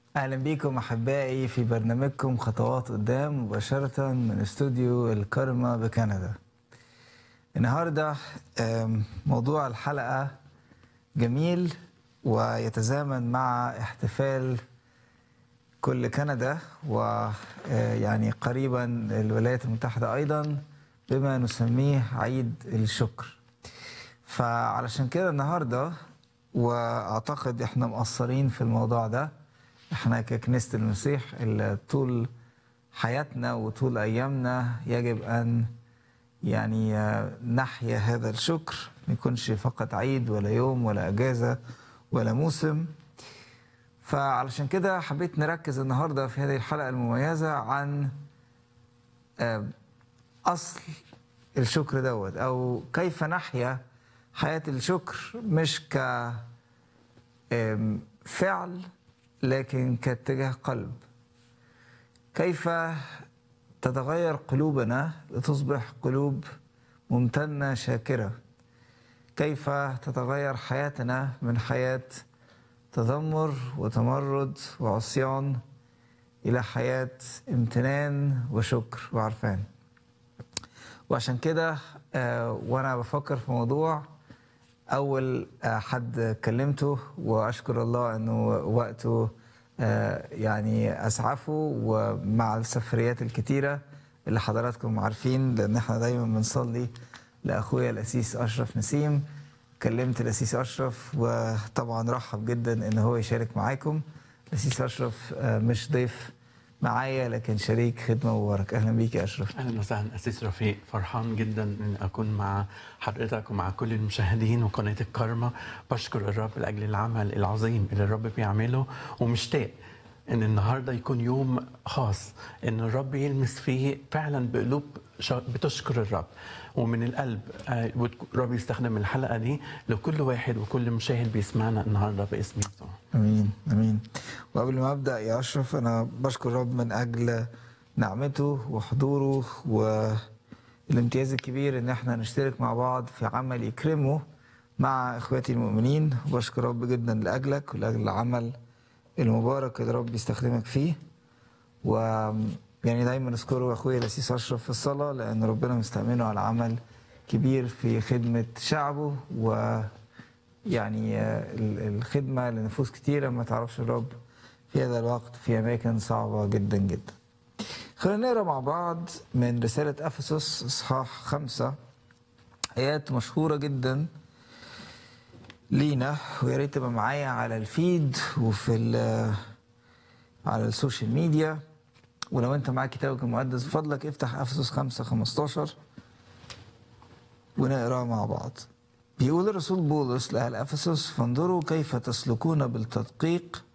اهلا بيكم احبائي في برنامجكم خطوات قدام مباشره من استوديو الكارما بكندا النهارده آم، موضوع الحلقه جميل ويتزامن مع احتفال كل كندا ويعني قريبا الولايات المتحده ايضا بما نسميه عيد الشكر فعلشان كده النهارده واعتقد احنا مقصرين في الموضوع ده احنا ككنيسه المسيح اللي طول حياتنا وطول ايامنا يجب ان يعني آه، نحيا هذا الشكر ما يكونش فقط عيد ولا يوم ولا اجازه ولا موسم فعلشان كده حبيت نركز النهارده في هذه الحلقه المميزه عن آه، اصل الشكر دوت او كيف نحيا حياه الشكر مش ك آم، فعل لكن كاتجاه قلب كيف تتغير قلوبنا لتصبح قلوب ممتنه شاكره كيف تتغير حياتنا من حياه تذمر وتمرد وعصيان الى حياه امتنان وشكر وعرفان وعشان كده آه، وانا بفكر في موضوع اول آه، حد كلمته واشكر الله انه وقته آه، يعني اسعفه ومع السفريات الكتيره اللي حضراتكم عارفين لان احنا دايما بنصلي لاخويا الاسيس اشرف نسيم كلمت الاسيس اشرف وطبعا رحب جدا ان هو يشارك معاكم الاسيس اشرف آه، مش ضيف معايا لكن شريك خدمه مبارك اهلا بيك يا اشرف اهلا وسهلا اسيس رفيق فرحان جدا اني اكون مع حضرتك ومع كل المشاهدين وقناه الكرمه بشكر الرب لاجل العمل العظيم اللي الرب بيعمله ومشتاق ان النهارده يكون يوم خاص ان الرب يلمس فيه فعلا بقلوب شا- بتشكر الرب ومن القلب آه، والرب يستخدم الحلقه دي لكل واحد وكل مشاهد بيسمعنا النهارده باسم يسوع امين امين وقبل ما ابدا يا اشرف انا بشكر رب من اجل نعمته وحضوره والامتياز الكبير ان احنا نشترك مع بعض في عمل يكرمه مع اخواتي المؤمنين وبشكر رب جدا لاجلك ولاجل العمل المبارك اللي رب يستخدمك فيه و يعني دايما اذكره اخويا الاسيس اشرف في الصلاه لان ربنا مستأمنه على عمل كبير في خدمه شعبه و يعني آه، ال- الخدمة لنفوس كتيرة ما تعرفش الرب في هذا الوقت في أماكن صعبة جدا جدا خلينا نقرا مع بعض من رسالة أفسس إصحاح خمسة آيات مشهورة جدا لينا ويا ريت تبقى معايا على الفيد وفي ال- على السوشيال ميديا ولو انت معاك كتابك المقدس بفضلك افتح افسس 5 15 ونقرا مع بعض بيقول الرسول بولس لأهل أفسس فانظروا كيف تسلكون بالتدقيق